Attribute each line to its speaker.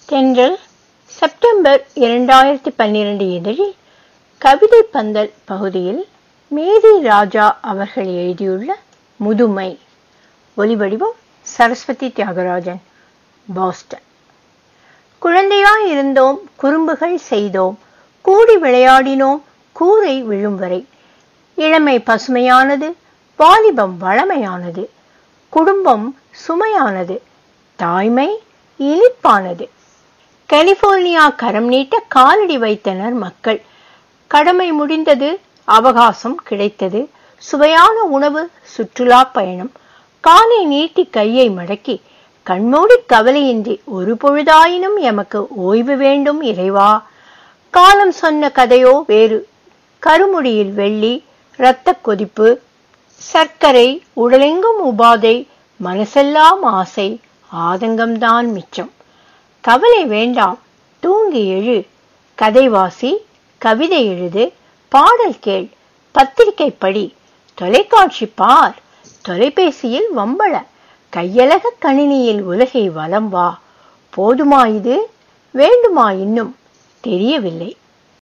Speaker 1: தென்றல் செப்டம்பர் இரண்டாயிரத்தி பன்னிரண்டு இதழில் கவிதை பந்தல் பகுதியில் மேரி ராஜா அவர்கள் எழுதியுள்ள முதுமை ஒலிவடிவம் சரஸ்வதி தியாகராஜன் பாஸ்டன் குழந்தையாய் இருந்தோம் குறும்புகள் செய்தோம் கூடி விளையாடினோம் கூரை விழும் வரை இளமை பசுமையானது வாலிபம் வளமையானது குடும்பம் சுமையானது தாய்மை இனிப்பானது கலிபோர்னியா கரம் நீட்ட காலடி வைத்தனர் மக்கள் கடமை முடிந்தது அவகாசம் கிடைத்தது சுவையான உணவு சுற்றுலா பயணம் காலை நீட்டி கையை மடக்கி கண்மூடி கவலையின்றி ஒரு பொழுதாயினும் எமக்கு ஓய்வு வேண்டும் இறைவா காலம் சொன்ன கதையோ வேறு கருமுடியில் வெள்ளி இரத்த கொதிப்பு சர்க்கரை உடலெங்கும் உபாதை மனசெல்லாம் ஆசை ஆதங்கம்தான் மிச்சம் கவலை வேண்டாம் தூங்கி எழு கதைவாசி கவிதை எழுது பாடல் கேள் பத்திரிகை படி தொலைக்காட்சி பார் தொலைபேசியில் வம்பள கையலக கணினியில் உலகை வலம் வா போதுமா இது வேண்டுமா இன்னும் தெரியவில்லை